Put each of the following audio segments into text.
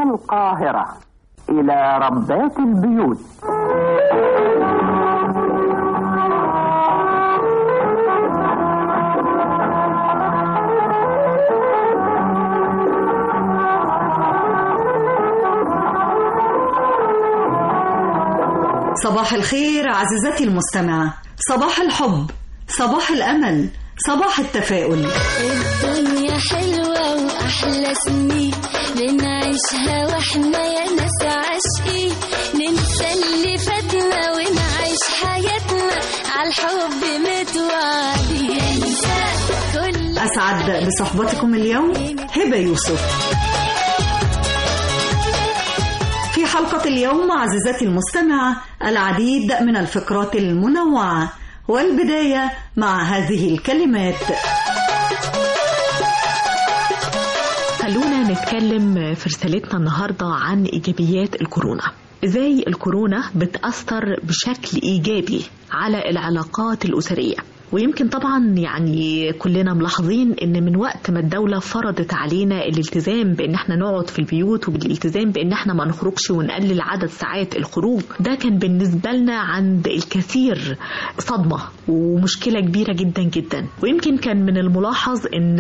القاهرة إلى ربات البيوت صباح الخير عزيزتي المستمعة صباح الحب صباح الأمل صباح التفاؤل الدنيا حلوة وأحلى سنين بنعيشها واحنا يا ناس عاشقين ننسى اللي فاتنا ونعيش حياتنا عالحب متوعدين ننسى كل أسعد بصحبتكم اليوم هبة يوسف في حلقة اليوم عزيزتي المستمعة العديد من الفقرات المنوعة والبداية مع هذه الكلمات خلونا نتكلم في رسالتنا النهاردة عن إيجابيات الكورونا إزاي الكورونا بتأثر بشكل إيجابي على العلاقات الأسرية ويمكن طبعا يعني كلنا ملاحظين ان من وقت ما الدوله فرضت علينا الالتزام بان احنا نقعد في البيوت وبالالتزام بان احنا ما نخرجش ونقلل عدد ساعات الخروج ده كان بالنسبه لنا عند الكثير صدمه ومشكله كبيره جدا جدا ويمكن كان من الملاحظ ان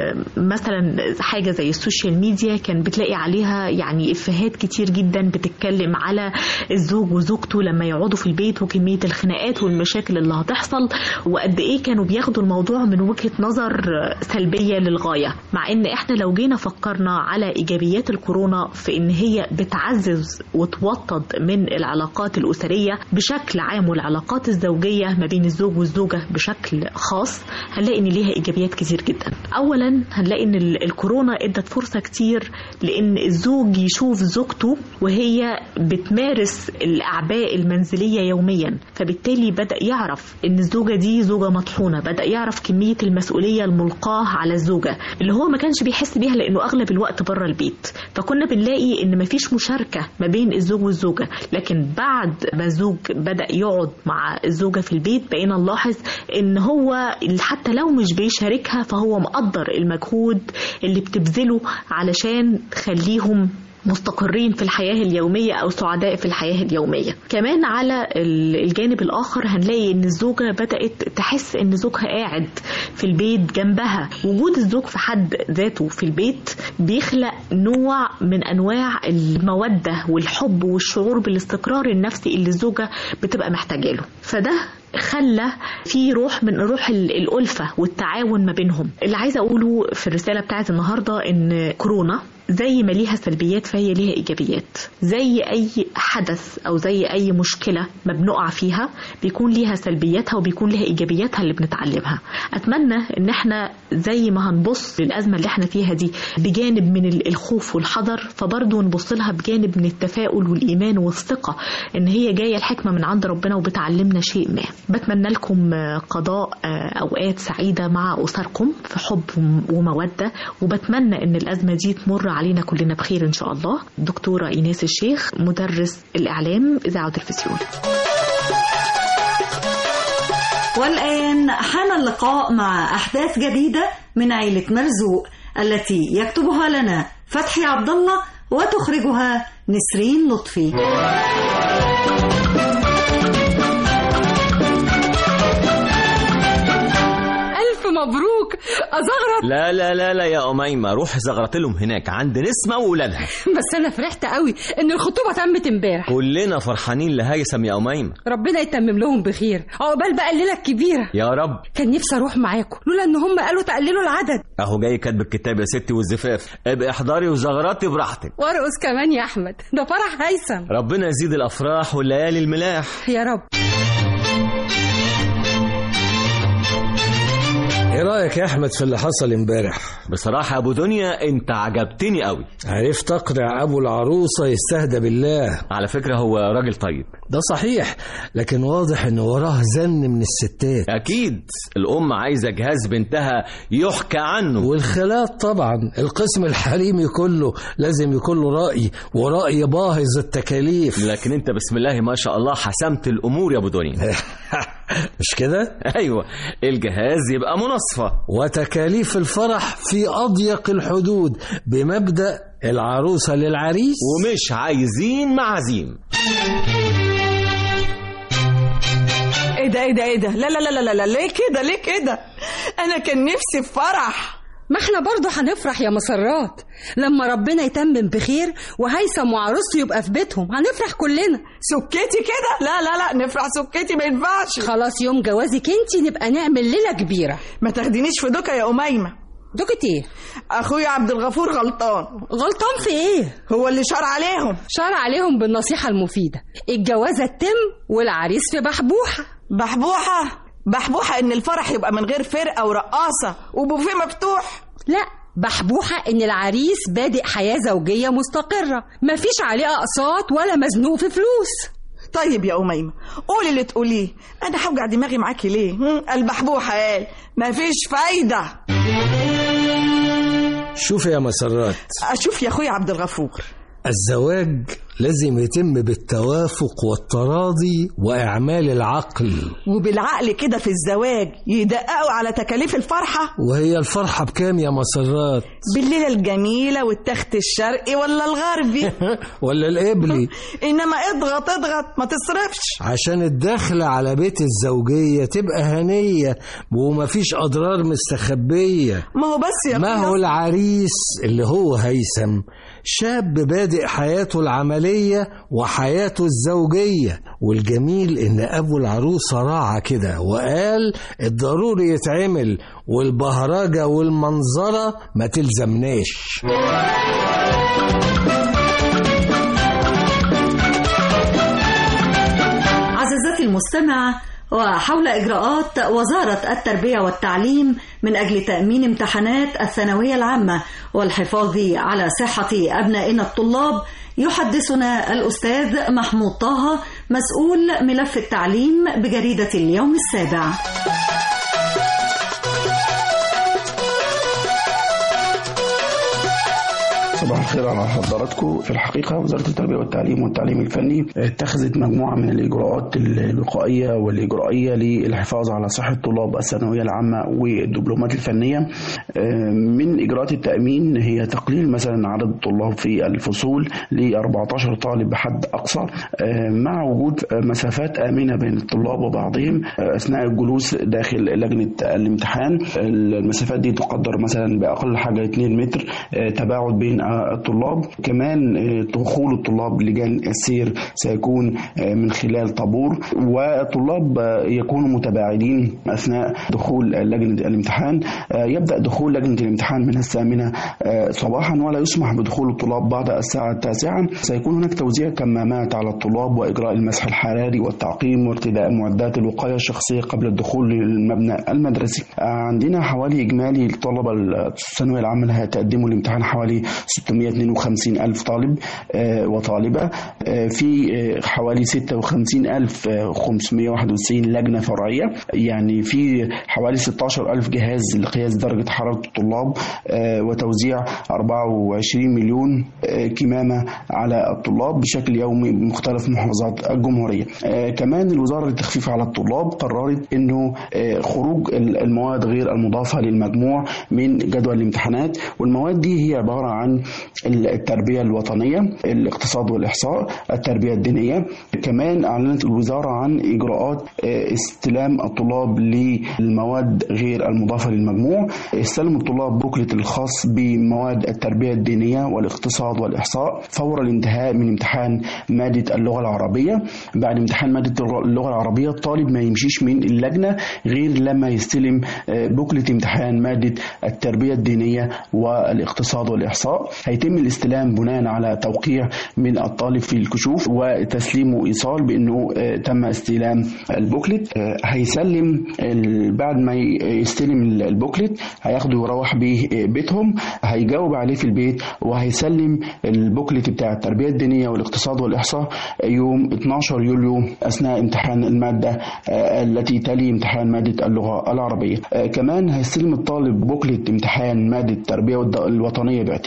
مثلا حاجه زي السوشيال ميديا كان بتلاقي عليها يعني افيهات كتير جدا بتتكلم على الزوج وزوجته لما يقعدوا في البيت وكميه الخناقات والمشاكل اللي هتحصل وقد ايه كانوا بياخدوا الموضوع من وجهه نظر سلبيه للغايه مع ان احنا لو جينا فكرنا على ايجابيات الكورونا في ان هي بتعزز وتوطد من العلاقات الاسريه بشكل عام والعلاقات الزوجيه ما بين الزوج والزوجه بشكل خاص هنلاقي ان ليها ايجابيات كتير جدا اولا هنلاقي ان ال- الكورونا ادت فرصه كتير لان الزوج يشوف زوجته وهي بتمارس الاعباء المنزليه يوميا فبالتالي بدا يعرف ان الزوجه دي زوجه مطحونه بدا يعرف كميه المسؤوليه الملقاه على الزوجه اللي هو ما كانش بيحس بيها لانه اغلب الوقت بره البيت فكنا بنلاقي ان مفيش مشاركه ما بين الزوج والزوجه لكن بعد ما الزوج بدا يقعد مع الزوجه في البيت بقينا نلاحظ ان هو حتى لو مش بيشاركها فهو مقدر المجهود اللي بتبذله علشان تخليهم مستقرين في الحياة اليومية أو سعداء في الحياة اليومية كمان على ال- الجانب الآخر هنلاقي أن الزوجة بدأت تحس أن زوجها قاعد في البيت جنبها وجود الزوج في حد ذاته في البيت بيخلق نوع من أنواع المودة والحب والشعور بالاستقرار النفسي اللي الزوجة بتبقى محتاجة له فده خلى في روح من روح ال- الألفة والتعاون ما بينهم اللي عايزة أقوله في الرسالة بتاعت النهاردة إن كورونا زي ما ليها سلبيات فهي ليها ايجابيات زي اي حدث او زي اي مشكله ما بنقع فيها بيكون ليها سلبياتها وبيكون ليها ايجابياتها اللي بنتعلمها اتمنى ان احنا زي ما هنبص للازمه اللي احنا فيها دي بجانب من ال- الخوف والحذر فبرضه نبص لها بجانب من التفاؤل والايمان والثقه ان هي جايه الحكمه من عند ربنا وبتعلمنا شيء ما بتمنى لكم آه، قضاء آه، اوقات سعيده مع اسركم في حب وموده وبتمنى ان الازمه دي تمر علينا كلنا بخير ان شاء الله دكتوره ايناس الشيخ مدرس الاعلام اذاعه وتلفزيون والآن حان اللقاء مع أحداث جديدة من عيلة مرزوق التي يكتبها لنا فتحي عبد الله وتخرجها نسرين لطفي ألف مبروك أزغرط لا لا لا لا يا أميمة روح زغرت لهم هناك عند نسمة وولادها بس أنا فرحت قوي إن الخطوبة تمت امبارح كلنا فرحانين لهيثم يا أميمة ربنا يتمم لهم بخير عقبال بقى الليلة الكبيرة يا رب كان نفسي أروح معاكم لولا إن هم قالوا تقللوا العدد أهو جاي كاتب الكتاب يا ستي والزفاف ابقي احضري وزغرتي براحتك وارقص كمان يا أحمد ده فرح هيثم ربنا يزيد الأفراح والليالي الملاح يا رب ايه رايك يا احمد في اللي حصل امبارح بصراحة يا أبو دنيا أنت عجبتني قوي عرفت اقنع ابو العروسه يستهدى بالله على فكرة هو راجل طيب ده صحيح لكن واضح ان وراه زن من الستات أكيد الأم عايزة جهاز بنتها يحكى عنه والخالات طبعا القسم الحريمي كله لازم يكون له راي وراي باهظ التكاليف لكن أنت بسم الله ما شاء الله حسمت الأمور يا أبو دنيا مش كده أيوة الجهاز يبقى منصفة وتكاليف الفرح في اضيق الحدود بمبدا العروسة للعريس ومش عايزين معازيم ايه ده ايه ده ايه ده لا لا لا لا لا ليه كده ليه كده انا كان نفسي في فرح ما احنا برضه هنفرح يا مسرات لما ربنا يتمم بخير وهيثم وعروسته يبقى في بيتهم هنفرح كلنا سكتي كده لا لا لا نفرح سكتي ما ينفعش خلاص يوم جوازك انت نبقى نعمل ليله كبيره ما تاخدينيش في دوكا يا أميمة دوكت ايه اخويا عبد الغفور غلطان غلطان في ايه هو اللي شار عليهم شار عليهم بالنصيحه المفيده الجوازه تتم والعريس في بحبوحه بحبوحة بحبوحة ان الفرح يبقى من غير فرقة ورقاصة وبوفيه مفتوح لا بحبوحة إن العريس بادئ حياة زوجية مستقرة مفيش عليه أقساط ولا مزنوق في فلوس طيب يا أميمة قولي اللي تقوليه أنا هوجع دماغي معاكي ليه هم؟ البحبوحة قال مفيش فايدة شوف يا مسرات أشوف يا أخويا عبد الغفور الزواج لازم يتم بالتوافق والتراضي وإعمال العقل وبالعقل كده في الزواج يدققوا على تكاليف الفرحة وهي الفرحة بكام يا مسرات بالليلة الجميلة والتخت الشرقي ولا الغربي ولا القبلي إنما اضغط اضغط ما تصرفش عشان الدخل على بيت الزوجية تبقى هنية ومفيش أضرار مستخبية ما هو بس يا ما أخويا هو العريس اللي هو هيثم شاب بادئ حياته العملية وحياته الزوجية والجميل إن أبو العروسة راعى كده وقال الضروري يتعمل والبهرجة والمنظرة ما تلزمناش عزيزتي المستمعة وحول إجراءات وزارة التربية والتعليم من أجل تأمين امتحانات الثانوية العامة والحفاظ على صحة أبنائنا الطلاب يحدثنا الأستاذ محمود طه مسؤول ملف التعليم بجريدة اليوم السابع صباح الخير على حضراتكم في الحقيقة وزارة التربية والتعليم والتعليم الفني اتخذت مجموعة من الإجراءات الوقائية والإجرائية للحفاظ على صحة طلاب الثانوية العامة والدبلومات الفنية اه، من إجراءات التأمين هي تقليل مثلا عدد الطلاب في الفصول ل 14 طالب بحد أقصى اه، مع وجود مسافات آمنة بين الطلاب وبعضهم اه، أثناء الجلوس داخل لجنة الامتحان المسافات دي تقدر مثلا بأقل حاجة 2 متر اه، تباعد بين الطلاب كمان آه، دخول الطلاب لجان السير سيكون آه، من خلال طابور والطلاب آه، يكونوا متباعدين أثناء دخول لجنة الامتحان آه، يبدأ دخول لجنة الامتحان من الثامنة آه، صباحا ولا يسمح بدخول الطلاب بعد الساعة التاسعة سيكون هناك توزيع كمامات على الطلاب وإجراء المسح الحراري والتعقيم وارتداء معدات الوقاية الشخصية قبل الدخول للمبنى المدرسي آه، عندنا حوالي إجمالي الطلبة الثانوية العامة اللي هتقدموا الامتحان حوالي 652 ألف طالب آه، وطالبة آه، في آه، حوالي 56591 لجنة فرعية يعني في حوالي 16 ألف جهاز لقياس درجة حرارة الطلاب آه، وتوزيع 24 مليون آه، كمامة على الطلاب بشكل يومي بمختلف محافظات الجمهورية آه، كمان الوزارة للتخفيف على الطلاب قررت أنه آه، خروج المواد غير المضافة للمجموع من جدول الامتحانات والمواد دي هي عبارة عن التربية الوطنية الاقتصاد والإحصاء التربية الدينية كمان أعلنت الوزارة عن إجراءات آه، استلام الطلاب للمواد غير المضافة للمجموع استلم الطلاب بوكلت الخاص بمواد التربية الدينية والاقتصاد والإحصاء فور الانتهاء من امتحان مادة اللغة العربية بعد امتحان مادة اللغة العربية الطالب ما يمشيش من اللجنة غير لما يستلم آه، بوكلت امتحان مادة التربية الدينية والاقتصاد والإحصاء هيتم الاستلام بناء على توقيع من الطالب في الكشوف وتسليمه إيصال بأنه آه، تم استلام البوكلت آه، هيسلم ال- بعد ما ي- يستلم البوكلت هياخده يروح بيه آه، بيتهم هيجاوب عليه في البيت وهيسلم البوكلت بتاع التربية الدينية والاقتصاد والإحصاء يوم 12 يوليو أثناء امتحان المادة آه، التي تلي امتحان مادة اللغة العربية آه، كمان هيستلم الطالب بوكلت امتحان مادة التربية والد- الوطنية باعتبارها مادة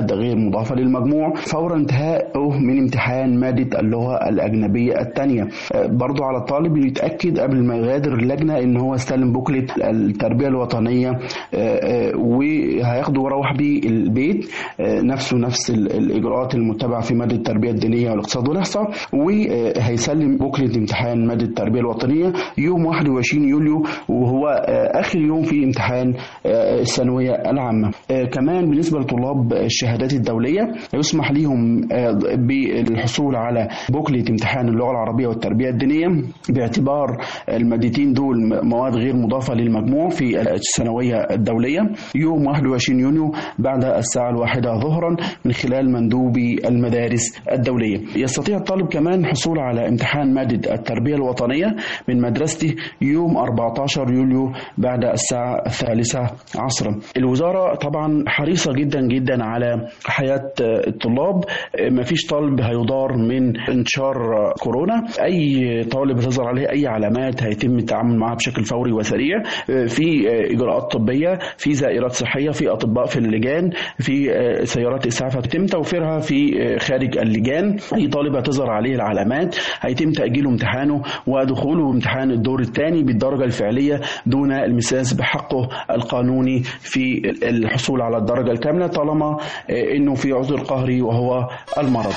مادة غير مضافة للمجموع فور انتهائه من امتحان مادة اللغة الأجنبية الثانية برضو على الطالب يتأكد قبل ما يغادر اللجنة إن هو استلم بوكلت التربية الوطنية آه، آه، وهياخده ويروح بيه البيت آه، نفسه نفس ال- الإجراءات المتبعة في مادة التربية الدينية والاقتصاد والإحصاء وهيسلم بوكلت امتحان مادة التربية الوطنية يوم 21 يوليو وهو آه، آخر يوم في امتحان آه، الثانوية العامة آه، كمان بالنسبة لطلاب الشهادات الدولية يسمح لهم آه، بالحصول على بوكلة امتحان اللغة العربية والتربية الدينية باعتبار المادتين دول مواد غير مضافة للمجموع في الثانوية الدولية يوم 21 يونيو بعد الساعة الواحدة ظهرا من خلال مندوبي المدارس الدولية يستطيع الطالب كمان الحصول على امتحان مادة التربية الوطنية من مدرسته يوم 14 يوليو بعد الساعة الثالثة عصرا الوزارة طبعا حريصة جدا جدا على حياة الطلاب مفيش طالب هيضار من انتشار كورونا اي طالب تظهر عليه اي علامات هيتم التعامل معها بشكل فوري وسريع في اجراءات طبيه في زائرات صحيه في اطباء في اللجان في سيارات اسعاف هيتم توفيرها في خارج اللجان اي طالب هتظهر عليه العلامات هيتم تاجيله امتحانه ودخوله امتحان الدور الثاني بالدرجه الفعليه دون المساس بحقه القانوني في الحصول على الدرجه الكامله طالما انه في عذر قهري وهو المرض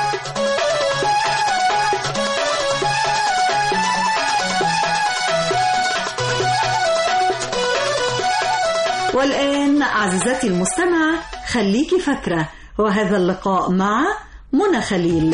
والآن عزيزتي المستمعة خليكي فاكرة وهذا اللقاء مع منى خليل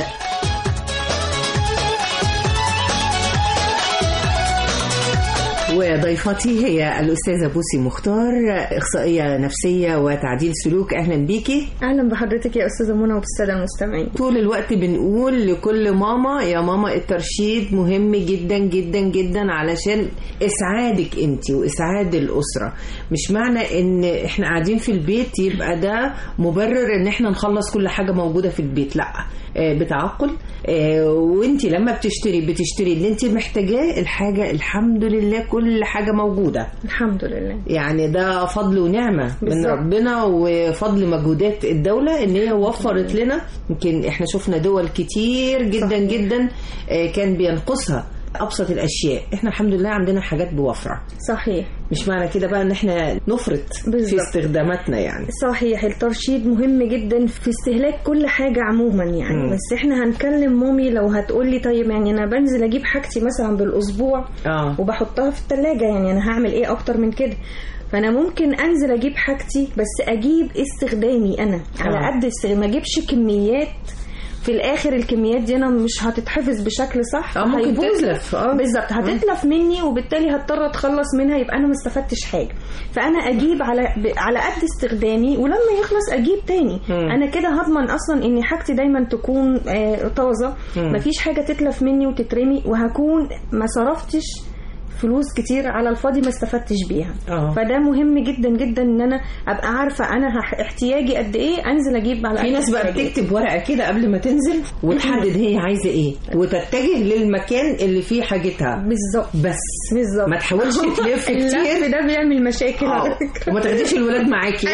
وضيفتي هي الأستاذة بوسي مختار إخصائية نفسية وتعديل سلوك أهلا بيكي اهلا بحضرتك يا استاذه منى وبالساده المستمعين طول الوقت بنقول لكل ماما يا ماما الترشيد مهم جدا جدا جدا علشان اسعادك انت واسعاد الاسره مش معنى ان احنا قاعدين في البيت يبقى ده مبرر ان احنا نخلص كل حاجه موجوده في البيت لا آه، بتعقل آه، وانت لما بتشتري بتشتري اللي انت محتاجاه الحاجه الحمد لله كل حاجه موجوده الحمد لله يعني ده فضل ونعمة من بالظبط. ربنا وفضل مجهودات الدولة ان هي وفرت لنا يمكن احنا شفنا دول كتير جدا جدا آه، كان بينقصها ابسط الاشياء احنا الحمد لله عندنا حاجات بوفرة صحيح مش معنى كده بقى ان احنا نفرط في بالظبط. استخداماتنا يعني صحيح الترشيد مهم جدا في استهلاك كل حاجة عموما يعني مم. بس احنا هنكلم مامي لو هتقولي طيب يعني انا بنزل اجيب حاجتي مثلا بالاسبوع اه وبحطها في التلاجة يعني انا هعمل ايه اكتر من كده فانا ممكن انزل اجيب حاجتي بس اجيب استخدامي انا على آه. قد استخدامي ما اجيبش كميات في الاخر الكميات دي انا مش هتتحفظ بشكل صح اه ممكن فهيبوظ- تتلف اه بالظبط هتتلف مني وبالتالي هضطر اتخلص منها يبقى انا ما استفدتش حاجه فانا اجيب على ب... على قد استخدامي ولما يخلص اجيب تاني مم. انا كده هضمن اصلا ان حاجتي دايما تكون آه طازه مم. مفيش حاجه تتلف مني وتترمي وهكون ما صرفتش فلوس كتير على الفاضي ما استفدتش بيها اه فده مهم جدا جدا ان انا ابقى عارفه انا هح- احتياجي قد ايه انزل اجيب على في قد ناس بقى احتياجي. بتكتب ورقه كده قبل ما تنزل وتحدد هي عايزه ايه وتتجه للمكان اللي فيه حاجتها بالظبط بس بالظبط ما تحاولش تلف اللف كتير ده بيعمل مشاكل على آه. فكره وما تاخديش الولاد معاكي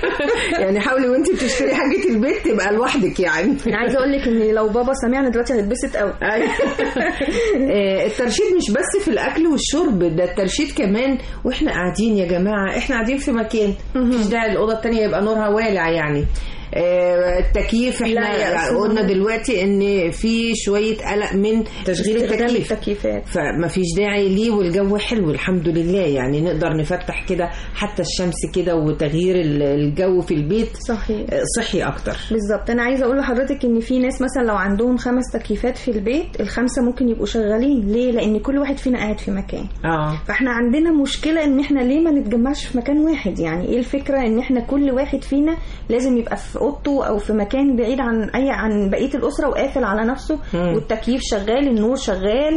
يعني حاولي وانت بتشتري حاجه البيت تبقى لوحدك يعني انا عايزه اقول لك ان لو بابا سمعنا دلوقتي هيتبسط قوي أيوة. آه، الترشيد مش بس في الاكل والشرب ده الترشيد كمان واحنا قاعدين يا جماعه احنا قاعدين في مكان مفيش داعي الاوضه التانية يبقى نورها والع يعني آه، التكييف لا احنا يا أستاذ قلنا منى. دلوقتي ان في شويه قلق من تشغيل استخدام التكييف التكييفات فما فيش داعي ليه والجو حلو الحمد لله يعني نقدر نفتح كده حتى الشمس كده وتغيير ال- الجو في البيت صحيح آه، صحي اكتر بالظبط انا عايزه اقول لحضرتك ان في ناس مثلا لو عندهم خمس تكييفات في البيت الخمسه ممكن يبقوا شغالين ليه لان كل واحد فينا قاعد في مكان اه فاحنا عندنا مشكله ان احنا ليه ما نتجمعش في مكان واحد يعني ايه الفكره ان احنا كل واحد فينا لازم يبقى في اوضته او في مكان بعيد عن اي عن بقيه الاسره وقافل على نفسه مم. والتكييف شغال النور شغال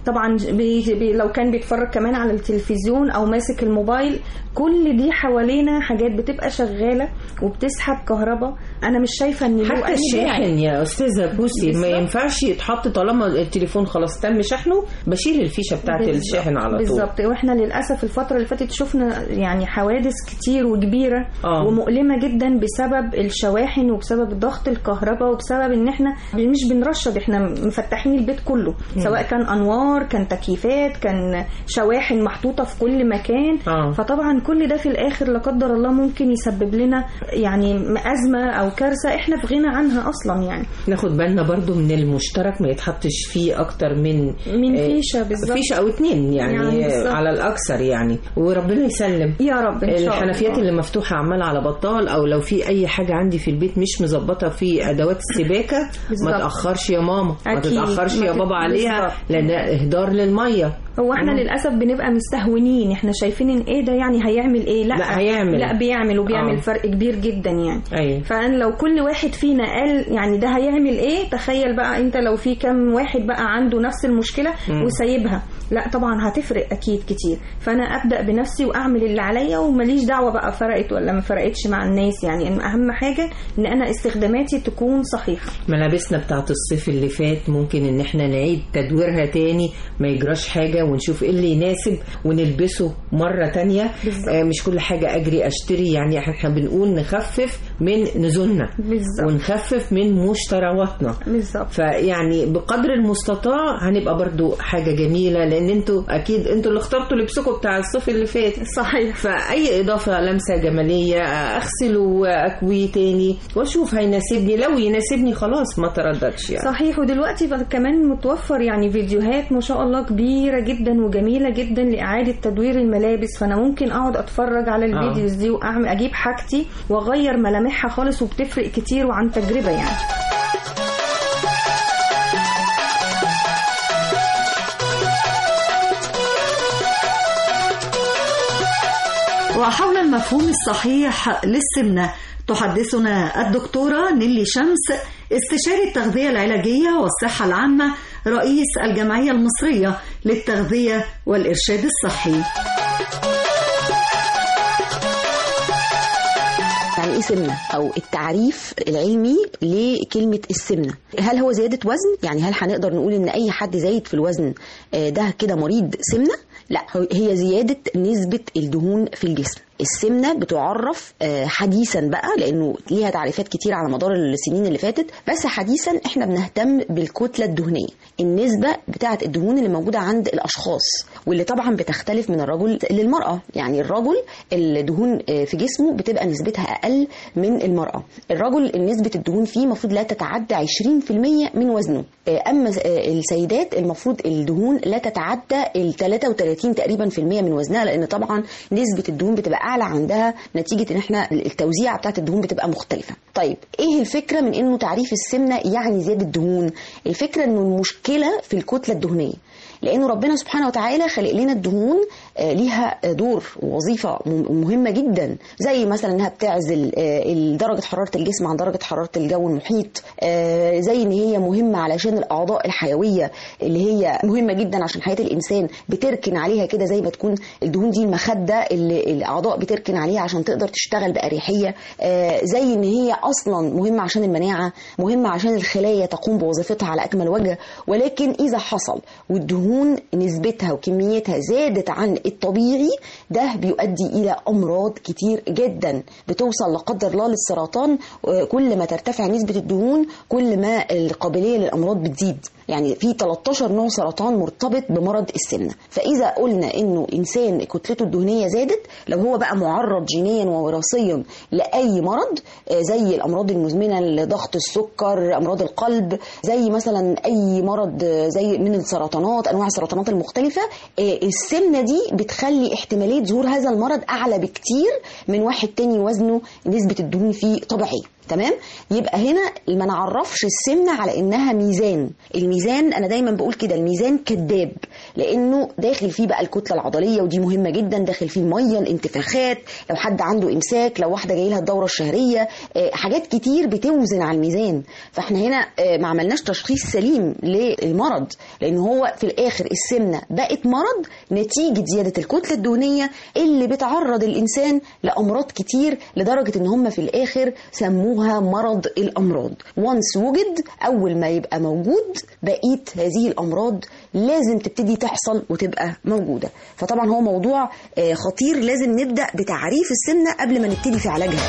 طبعا بي بي لو كان بيتفرج كمان على التلفزيون او ماسك الموبايل كل دي حوالينا حاجات بتبقى شغاله وبتسحب كهرباء انا مش شايفه ان له حتى أي الشاحن داعي. يا استاذه بوسي ما بالظبط. ينفعش يتحط طالما التليفون خلاص تم شحنه بشيل الفيشه بتاعت بالظبط. الشاحن على طول بالظبط واحنا للاسف الفتره اللي فاتت شفنا يعني حوادث كتير وكبيره آه. ومؤلمه جدا بسبب الشواحن وبسبب ضغط الكهرباء وبسبب ان احنا مش بنرشد احنا مفتحين البيت كله مم. سواء كان انوار كان تكييفات كان شواحن محطوطه في كل مكان آه. فطبعا كل ده في الاخر لا قدر الله ممكن يسبب لنا يعني ازمه او كارثه احنا في غنى عنها اصلا يعني ناخد بالنا برضو من المشترك ما يتحطش فيه اكتر من من آه، فيشه بالظبط فيشه او اتنين يعني, يعني يعني بالظبط. على الاكثر يعني وربنا يسلم يا رب إن شاء الله. الحنفيات اللي مفتوحه عماله على بطال او لو في اي حاجه عندي في البيت مش مظبطه في ادوات السباكه بالظبط. ما تاخرش يا ماما ما أكيد. تتاخرش ما يا تت- بابا عليها بالظبط. لان ده اهدار للميه هو احنا مم. للاسف بنبقى مستهونين احنا شايفين ان ايه ده يعني هيعمل ايه لا لا، هيعمل. لا بيعمل وبيعمل آه. فرق كبير جدا يعني ايوه فان لو كل واحد فينا قال يعني ده هيعمل ايه تخيل بقى انت لو في كم واحد بقى عنده نفس المشكله مم. وسايبها لا طبعا هتفرق اكيد كتير فانا ابدا بنفسي واعمل اللي عليا وماليش دعوه بقى فرقت ولا ما فرقتش مع الناس يعني إن اهم حاجه ان انا استخداماتي تكون صحيحه ملابسنا بتاعت الصيف اللي فات ممكن ان احنا نعيد تدويرها تاني ما يجراش حاجة ونشوف ايه اللي يناسب ونلبسه مرة تانية آه مش كل حاجة اجري اشتري يعني احنا بنقول نخفف من نزولنا بالظبط ونخفف من مشترياتنا بالظبط فيعني بقدر المستطاع هنبقى برضو حاجة جميلة لان انتوا اكيد انتوا اللي اخترتوا لبسكم بتاع الصيف اللي فات صحيح فاي اضافة لمسة جمالية اغسله واكويه تاني واشوف هيناسبني لو يناسبني خلاص ما ترددش يعني صحيح ودلوقتي بقى كمان متوفر يعني فيديوهات ما شاء الله كبيرة جدا وجميلة جدا لإعادة تدوير الملابس فأنا ممكن أقعد أتفرج على الفيديوز دي وأعمل أجيب حاجتي وأغير ملامحها خالص وبتفرق كتير وعن تجربة يعني وحول المفهوم الصحيح للسمنة تحدثنا الدكتورة نيلي شمس استشاري التغذية العلاجية والصحة العامة رئيس الجمعية المصرية للتغذية والإرشاد الصحي يعني ايه سمنه او التعريف العلمي لكلمه السمنه هل هو زياده وزن يعني هل هنقدر نقول ان اي حد زايد في الوزن آه، ده كده مريض سمنه لا هو- هي زياده نسبه الدهون في الجسم السمنه بتعرف آه، حديثا بقى لانه ليها تعريفات كتير على مدار السنين اللي فاتت بس حديثا احنا بنهتم بالكتله الدهنيه النسبه بتاعه الدهون اللي موجوده عند الاشخاص واللي طبعا بتختلف من الرجل للمراه يعني الرجل الدهون آه، في جسمه بتبقى نسبتها اقل من المراه الرجل نسبه الدهون فيه المفروض لا تتعدى 20% من وزنه آه، اما آه، السيدات المفروض الدهون لا تتعدى ال 33 تقريبا في المية من وزنها لان طبعا نسبه الدهون بتبقى اعلى عندها نتيجه ان احنا التوزيع بتاعت الدهون بتبقى مختلفه طيب ايه الفكره من انه تعريف السمنه يعني زياده الدهون الفكره انه المشكله في الكتله الدهنيه لانه ربنا سبحانه وتعالى خلق لنا الدهون آه، ليها آه، دور ووظيفه م- مهمه جدا زي مثلا انها بتعزل آه، درجه حراره الجسم عن درجه حراره الجو المحيط آه، زي ان هي مهمه علشان الاعضاء الحيويه اللي هي مهمه جدا عشان حياه الانسان بتركن عليها كده زي ما تكون الدهون دي المخده اللي الاعضاء بتركن عليها عشان تقدر تشتغل باريحيه آه، زي ان هي اصلا مهمه عشان المناعه مهمه عشان الخلايا تقوم بوظيفتها على اكمل وجه ولكن اذا حصل والدهون نسبتها وكميتها زادت عن الطبيعي ده بيؤدي الى امراض كتير جدا بتوصل لا قدر الله للسرطان آه، كل ما ترتفع نسبه الدهون كل ما القابليه للامراض بتزيد يعني في 13 نوع سرطان مرتبط بمرض السمنه فاذا قلنا انه انسان كتلته الدهنيه زادت لو هو بقى معرض جينيا ووراثيا لاي مرض آه، زي الامراض المزمنه لضغط السكر امراض القلب زي مثلا اي مرض آه، زي من السرطانات انواع السرطانات المختلفه آه، السمنه دي بتخلي احتماليه ظهور هذا المرض اعلى بكتير من واحد تاني وزنه نسبه الدهون فيه طبيعيه تمام يبقى هنا ما نعرفش السمنه على انها ميزان الميزان انا دايما بقول كده الميزان كذاب لانه داخل فيه بقى الكتله العضليه ودي مهمه جدا داخل فيه الميه الانتفاخات لو حد عنده امساك لو واحده جاي لها الدوره الشهريه آه، حاجات كتير بتوزن على الميزان فاحنا هنا آه، ما عملناش تشخيص سليم للمرض لان هو في الاخر السمنه بقت مرض نتيجه زياده الكتله الدهنيه اللي بتعرض الانسان لامراض كتير لدرجه ان هم في الاخر سموها مرض الامراض وانس وجد اول ما يبقى موجود بقيه هذه الامراض لازم تبتدي تحصل وتبقى موجوده فطبعا هو موضوع آه، خطير لازم نبدا بتعريف السمنه قبل ما نبتدي في علاجها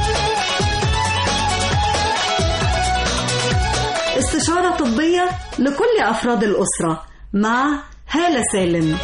استشارة طبية لكل أفراد الأسرة مع هالة سالم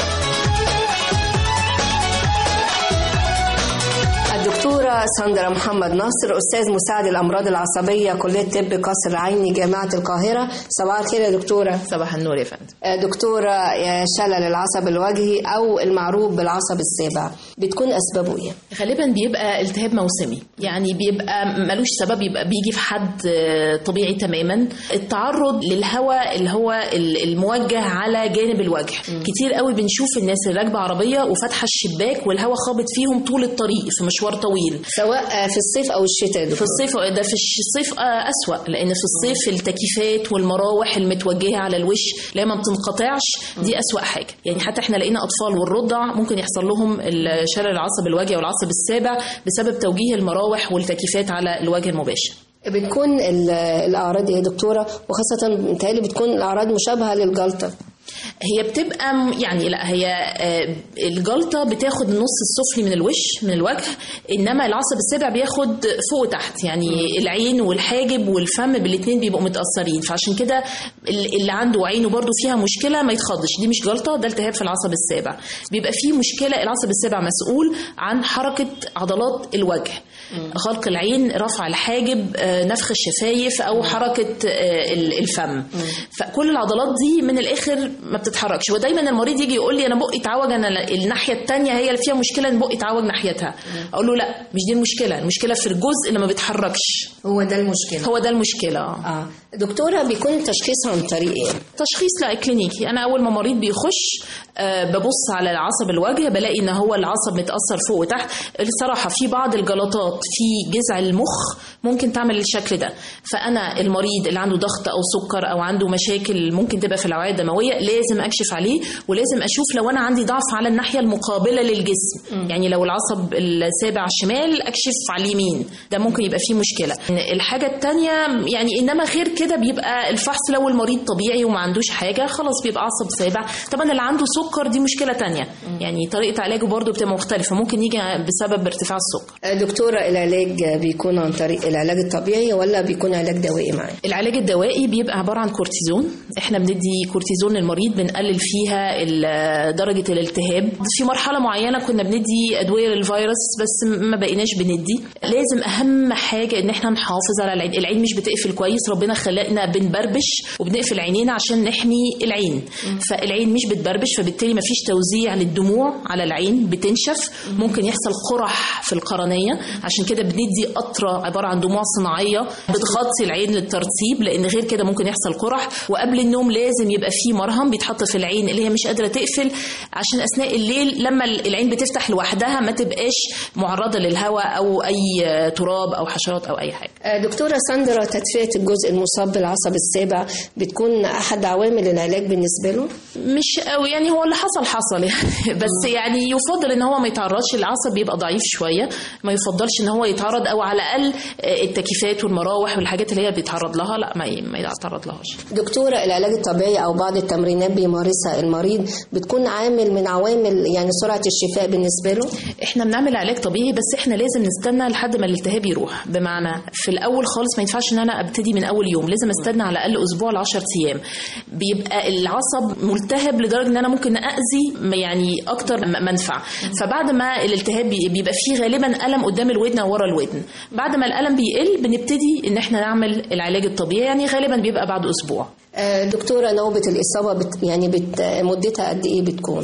الدكتورة ساندرا محمد ناصر أستاذ مساعد الأمراض العصبية كلية طب قصر العيني جامعة القاهرة صباح الخير يا دكتورة صباح النور يا فندم دكتورة يا شلل العصب الوجهي أو المعروف بالعصب السابع بتكون أسبابه إيه؟ غالبا بيبقى التهاب موسمي يعني بيبقى ملوش سبب يبقى بيجي في حد آه، طبيعي تماما التعرض للهواء اللي هو ال- الموجه على جانب الوجه كتير قوي بنشوف الناس اللي راكبه عربيه وفاتحه الشباك والهواء خابط فيهم طول الطريق في مشوار طويل سواء في الصيف او الشتاء في الصيف ده في الصيف آه، اسوا لان في الصيف التكييفات والمراوح المتوجهه على الوش اللي هي ما بتنقطعش دي اسوا حاجه يعني حتى احنا لقينا اطفال والرضع ممكن يحصل لهم شلل العصب الوجهي والعصب السابع بسبب توجيه المراوح والتكييفات على الوجه المباشر بتكون ال- الأعراض إيه يا دكتورة وخاصة متهيألي بتكون الأعراض مشابهة للجلطة هي بتبقى م- يعني لا هي آه، الجلطه بتاخد النص السفلي من الوش من الوجه انما العصب السابع بياخد فوق وتحت يعني العين والحاجب والفم بالاثنين بيبقوا متاثرين فعشان كده ال- اللي عنده عينه برضو فيها مشكله ما يتخضش دي مش جلطه ده التهاب في العصب السابع بيبقى فيه مشكله العصب السابع مسؤول عن حركه عضلات الوجه غلق العين رفع الحاجب آه، نفخ الشفايف او حركه آه، ال- الفم فكل العضلات دي من الاخر ما بتتحركش ودايما المريض يجي يقول لي انا بقي اتعوج انا ل- الناحيه الثانيه هي اللي فيها مشكله ان بقي اتعوج ناحيتها اقول له لا مش دي المشكله المشكله في الجزء اللي ما بيتحركش هو ده المشكله هو ده المشكله اه دكتوره بيكون التشخيص عن طريق ايه تشخيص لا كلينيكي انا اول ما مريض بيخش آه، ببص على العصب الوجه بلاقي ان هو العصب متاثر فوق وتحت الصراحه في بعض الجلطات في جذع المخ ممكن تعمل الشكل ده فانا المريض اللي عنده ضغط او سكر او عنده مشاكل ممكن تبقى في الاوعيه الدمويه لازم اكشف عليه ولازم اشوف لو انا عندي ضعف على الناحيه المقابله للجسم يعني لو العصب السابع على الشمال اكشف على اليمين ده ممكن يبقى فيه مشكله الحاجه الثانيه يعني انما غير كده بيبقى الفحص لو المريض طبيعي وما عندوش حاجه خلاص بيبقى عصب سابع طبعا اللي عنده سكر دي مشكله تانية يعني طريقه علاجه برضو بتبقى مختلفه ممكن يجي بسبب ارتفاع السكر دكتورة العلاج بيكون عن طريق العلاج الطبيعي ولا بيكون علاج دوائي معاه العلاج الدوائي بيبقى عباره عن كورتيزون احنا بندي كورتيزون للمريض بنقلل فيها ال- درجه الالتهاب في مرحله معينه كنا بندي ادويه للفيروس بس ما بقيناش بندي لازم اهم حاجه ان احنا نحافظ على العين العين مش بتقفل كويس ربنا خلقنا بنبربش وبنقفل عينينا عشان نحمي العين فالعين مش بتبربش فبالتالي ما فيش توزيع للدموع على العين بتنشف ممكن يحصل قرح في القرنيه عشان كده بندي قطره عباره عن دموع صناعيه بتغطي العين للترطيب لان غير كده ممكن يحصل قرح وقبل النوم لازم يبقى فيه مرهم بيتحط في العين اللي هي مش قادره تقفل عشان اثناء الليل لما العين بتفتح لوحدها ما تبقاش معرضه للهواء او اي تراب او حشرات او اي حاجه دكتورة ساندرا تدفئة الجزء المصاب بالعصب السابع بتكون أحد عوامل العلاج بالنسبة له؟ مش قوي يعني هو اللي حصل حصل يعني بس يعني يفضل ان هو ما يتعرضش العصب بيبقى ضعيف شويه ما يفضلش ان هو يتعرض او على الاقل آه، التكييفات والمراوح والحاجات اللي هي بيتعرض لها لا ما ي- ما يتعرض لهاش دكتورة العلاج الطبيعي أو بعض التمرينات بيمارسها المريض بتكون عامل من عوامل يعني سرعة الشفاء بالنسبة له؟ احنا بنعمل علاج طبيعي بس احنا لازم نستنى لحد ما الالتهاب يروح بمعنى في الاول خالص ما ينفعش ان انا ابتدي من اول يوم لازم استنى على الاقل اسبوع ل 10 ايام بيبقى العصب ملتهب لدرجه ان انا ممكن اذي يعني اكتر م- منفع فبعد ما الالتهاب بي- بيبقى فيه غالبا الم قدام الودن او ورا الودن بعد ما الالم بيقل بنبتدي ان احنا نعمل العلاج الطبيعي يعني غالبا بيبقى بعد اسبوع آه، دكتورة نوبة الإصابة بت يعني بت مدتها قد إيه بتكون؟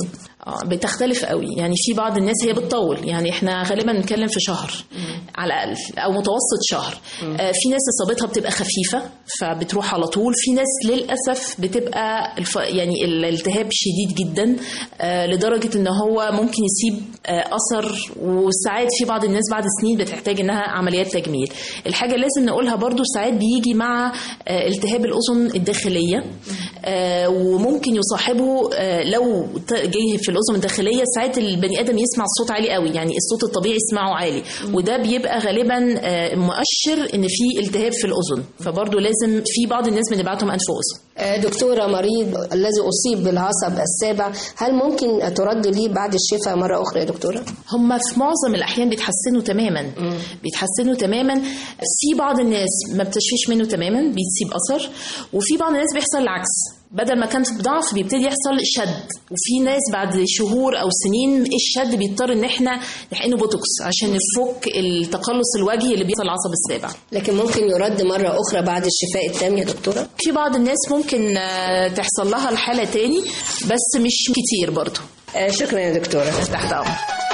آه، بتختلف قوي يعني في بعض الناس هي بتطول يعني احنا غالبا بنتكلم في شهر على الاقل او متوسط شهر آه، في ناس اصابتها بتبقى خفيفه فبتروح على طول في ناس للاسف بتبقى الف... يعني الالتهاب شديد جدا آه، لدرجه ان هو ممكن يسيب آه، اثر وساعات في بعض الناس بعد سنين بتحتاج انها عمليات تجميل الحاجه اللي لازم نقولها برضو ساعات بيجي مع آه، التهاب الاذن الداخليه آه، وممكن يصاحبه آه، لو ت- جه في الاذن الداخليه ساعات البني ادم يسمع الصوت عالي قوي يعني الصوت الطبيعي يسمعه عالي وده بيبقى غالبا آه، مؤشر ان في التهاب في الاذن فبرضه لازم في بعض الناس بنبعتهم انف واذن آه، دكتورة مريض الذي أصيب بالعصب السابع هل ممكن ترد ليه بعد الشفاء مرة أخرى يا دكتورة؟ هم في معظم الاحيان بيتحسنوا تماما بيتحسنوا تماما في بعض الناس ما بتشفيش منه تماما بيسيب اثر وفي بعض الناس بيحصل العكس بدل ما كان في ضعف بيبتدي يحصل شد وفي ناس بعد شهور او سنين الشد بيضطر ان احنا نحقنه بوتوكس عشان نفك التقلص الوجهي اللي بيحصل العصب السابع لكن ممكن يرد مرة أخرى بعد الشفاء التام يا دكتورة؟ في بعض الناس ممكن آه، تحصل لها الحالة تاني بس مش كتير برضو آه، شكرا يا دكتورة تحت أمر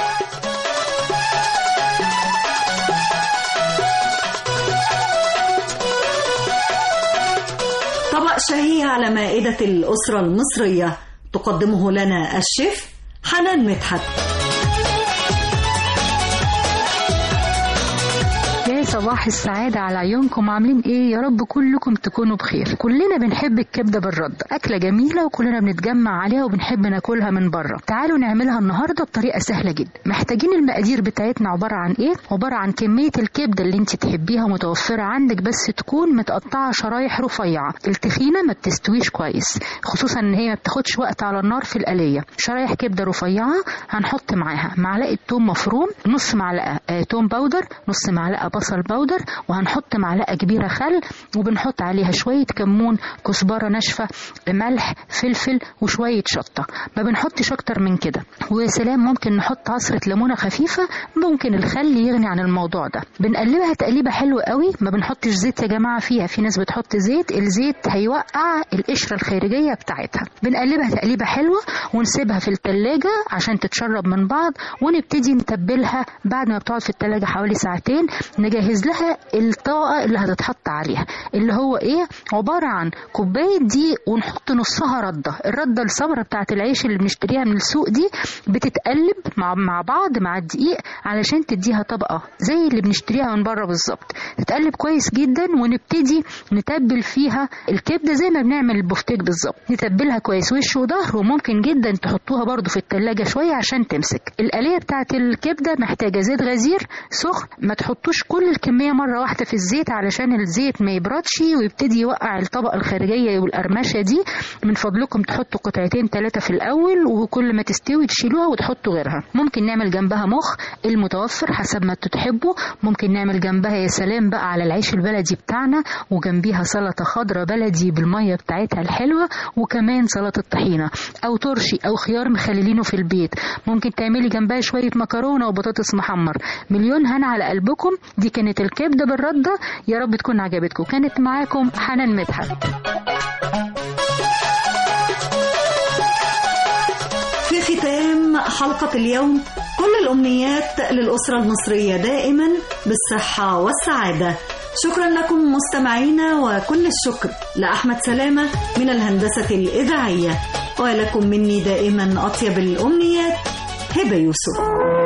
طبق شهي على مائدة الأسرة المصرية تقدمه لنا الشيف حنان مدحت يا صباح السعادة على عيونكم عاملين ايه يا رب كلكم تكونوا بخير كلنا بنحب الكبدة بالرد أكلة جميلة وكلنا بنتجمع عليها وبنحب ناكلها من بره تعالوا نعملها النهاردة بطريقة سهلة جدا محتاجين المقادير بتاعتنا عبارة عن ايه عبارة عن كمية الكبدة اللي انت تحبيها متوفرة عندك بس تكون متقطعة شرايح رفيعة التخينة ما بتستويش كويس خصوصا ان هي ما بتاخدش وقت على النار في القلية شرايح كبدة رفيعة هنحط معاها معلقة توم مفروم نص معلقة آه، توم باودر نص معلقة بصل باودر وهنحط معلقة كبيرة خل وبنحط عليها شوية كمون كزبرة ناشفة ملح فلفل وشوية شطة ما بنحطش أكتر من كده ويا سلام ممكن نحط عصرة ليمونة خفيفة ممكن الخل يغني عن الموضوع ده بنقلبها تقليبة حلوة قوي ما بنحطش زيت يا جماعة فيها في ناس بتحط زيت الزيت هيوقع القشرة الخارجية بتاعتها بنقلبها تقليبة حلوة ونسيبها في التلاجة عشان تتشرب من بعض ونبتدي نتبلها بعد ما بتقعد في التلاجة حوالي ساعتين نجهز لها الطاقة اللي هتتحط عليها اللي هو ايه عبارة عن كوباية دي ونحط نصها ردة الردة السمرة بتاعت العيش اللي بنشتريها من السوق دي بتتقلب مع, مع بعض مع الدقيق علشان تديها طبقة زي اللي بنشتريها من بره بالظبط تتقلب كويس جدا ونبتدي نتبل فيها الكبدة زي ما بنعمل البفتيك بالظبط نتبلها كويس وش وظهر وممكن جدا تحطوها برضو في التلاجة شوية عشان تمسك القلية بتاعت الكبدة محتاجة زيت غزير سخن ما تحطوش كل الكمية مرة واحدة في الزيت علشان الزيت ما يبردش ويبتدي يوقع الطبقة الخارجية والقرمشة دي من فضلكم تحطوا قطعتين ثلاثة في الأول وكل ما تستوي تشيلوها وتحطوا غيرها ممكن نعمل جنبها مخ المتوفر حسب ما تحبوا ممكن نعمل جنبها يا سلام بقى على العيش البلدي بتاعنا وجنبيها سلطة خضراء بلدي بالمية بتاعتها الحلوة وكمان سلطة طحينة أو ترشي أو خيار مخللينه في البيت ممكن تعملي جنبها شوية مكرونة وبطاطس محمر مليون هنا على قلبكم دي كانت الكبدة بالردة يا رب تكون عجبتكم كانت معاكم حنان مدحت في ختام حلقة اليوم كل الأمنيات للأسرة المصرية دائما بالصحة والسعادة شكرا لكم مستمعينا وكل الشكر لأحمد سلامة من الهندسة الإذاعية ولكم مني دائما أطيب الأمنيات هبة يوسف